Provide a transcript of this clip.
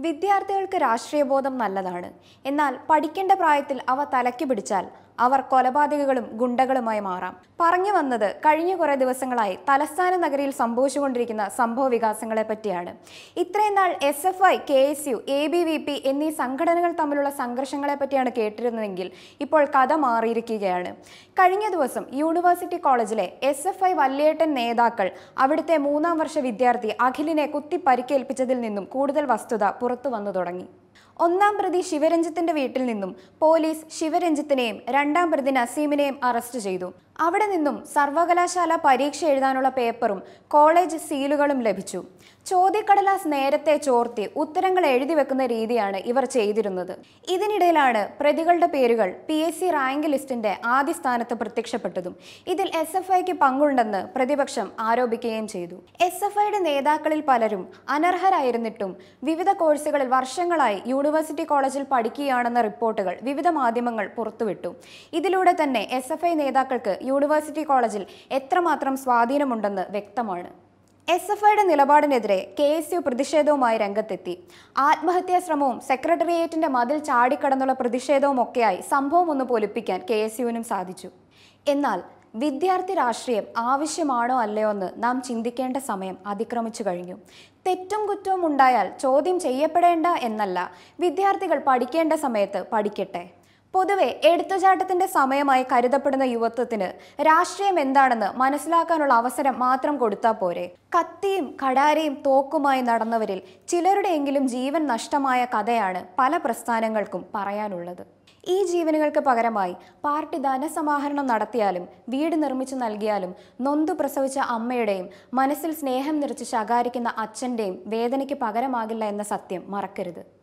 വിദ്യാർത്ഥികൾക്ക് രാഷ്ട്രീയബോധം നല്ലതാണ് എന്നാൽ പഠിക്കേണ്ട പ്രായത്തിൽ അവ തലയ്ക്ക് പിടിച്ചാൽ അവർ കൊലപാതകങ്ങളും ഗുണ്ടകളുമായി മാറാം പറഞ്ഞു വന്നത് കഴിഞ്ഞ കുറേ ദിവസങ്ങളായി തലസ്ഥാന നഗരിയിൽ സംഭവിച്ചുകൊണ്ടിരിക്കുന്ന സംഭവ വികാസങ്ങളെ പറ്റിയാണ് ഇത്രയും നാൾ S F I K S U A B V P എന്നീ സംഘടനകൾ തമ്മിലുള്ള സംഘർഷങ്ങളെ പറ്റിയാണ് കേട്ടിരുന്നതെങ്കിൽ ഇപ്പോൾ കഥ മാറിയിരിക്കുകയാണ് കഴിഞ്ഞ ദിവസം യൂണിവേഴ്സിറ്റി കോളേജിലെ എസ് എഫ് ഐ വല്യേട്ടൻ നേതാക്കൾ അവിടുത്തെ മൂന്നാം വർഷ വിദ്യാർത്ഥി അഖിലിനെ കുത്തി പരിക്കേൽപ്പിച്ചതിൽ നിന്നും കൂടുതൽ വസ്തുത പുറത്തു വന്നു തുടങ്ങി ഒന്നാം പ്രതി ശിവരഞ്ജിത്തിന്റെ വീട്ടിൽ നിന്നും പോലീസ് ശിവരഞ്ജിത്തിനെയും രണ്ടാം പ്രതി നസീമിനെയും അറസ്റ്റ് ചെയ്തു അവിടെ നിന്നും സർവകലാശാല പരീക്ഷ എഴുതാനുള്ള പേപ്പറും കോളേജ് സീലുകളും ലഭിച്ചു ചോദ്യക്കടലാസ് നേരത്തെ ചോർത്തി ഉത്തരങ്ങൾ എഴുതി വെക്കുന്ന രീതിയാണ് ഇവർ ചെയ്തിരുന്നത് ഇതിനിടയിലാണ് പ്രതികളുടെ പേരുകൾ പി എസ് സി റാങ്ക് ലിസ്റ്റിന്റെ ആദ്യ സ്ഥാനത്ത് പ്രത്യക്ഷപ്പെട്ടതും ഇതിൽ എസ് എഫ് ഐക്ക് പങ്കുണ്ടെന്ന് പ്രതിപക്ഷം ആരോപിക്കുകയും ചെയ്തു എസ് എഫ് ഐയുടെ നേതാക്കളിൽ പലരും അനർഹരായിരുന്നിട്ടും വിവിധ കോഴ്സുകളിൽ വർഷങ്ങളായി യൂണിവേഴ്സിറ്റി കോളേജിൽ പഠിക്കുകയാണെന്ന റിപ്പോർട്ടുകൾ വിവിധ മാധ്യമങ്ങൾ പുറത്തുവിട്ടു ഇതിലൂടെ തന്നെ എസ് എഫ് ഐ നേതാക്കൾക്ക് യൂണിവേഴ്സിറ്റി കോളേജിൽ എത്രമാത്രം സ്വാധീനമുണ്ടെന്ന് വ്യക്തമാണ് എസ് എഫ് ഐയുടെ നിലപാടിനെതിരെ കെ എസ് യു പ്രതിഷേധവുമായി രംഗത്തെത്തി ആത്മഹത്യാ ശ്രമവും സെക്രട്ടേറിയറ്റിന്റെ മതിൽ ചാടിക്കടന്നുള്ള പ്രതിഷേധവും ഒക്കെയായി സംഭവം ഒന്ന് പൊലിപ്പിക്കാൻ കെ എസ് യുവിനും സാധിച്ചു എന്നാൽ വിദ്യാർത്ഥി രാഷ്ട്രീയം ആവശ്യമാണോ അല്ലയോ എന്ന് നാം ചിന്തിക്കേണ്ട സമയം അതിക്രമിച്ചു കഴിഞ്ഞു തെറ്റും കുറ്റവും ഉണ്ടായാൽ ചോദ്യം ചെയ്യപ്പെടേണ്ട എന്നല്ല വിദ്യാർത്ഥികൾ പഠിക്കേണ്ട സമയത്ത് പഠിക്കട്ടെ പൊതുവെ എടുത്തുചാട്ടത്തിന്റെ സമയമായി കരുതപ്പെടുന്ന യുവത്വത്തിന് രാഷ്ട്രീയം എന്താണെന്ന് മനസ്സിലാക്കാനുള്ള അവസരം മാത്രം കൊടുത്താൽ പോരെ കത്തിയും കടാരയും തോക്കുമായി നടന്നവരിൽ ചിലരുടെയെങ്കിലും ജീവൻ നഷ്ടമായ കഥയാണ് പല പ്രസ്ഥാനങ്ങൾക്കും പറയാനുള്ളത് ഈ ജീവനുകൾക്ക് പകരമായി പാർട്ടി ധനസമാഹരണം നടത്തിയാലും വീട് നിർമ്മിച്ചു നൽകിയാലും നൊന്തു പ്രസവിച്ച അമ്മയുടെയും മനസ്സിൽ സ്നേഹം നിറച്ച് ശകാരിക്കുന്ന അച്ഛൻ്റെയും വേദനയ്ക്ക് പകരമാകില്ല എന്ന സത്യം മറക്കരുത്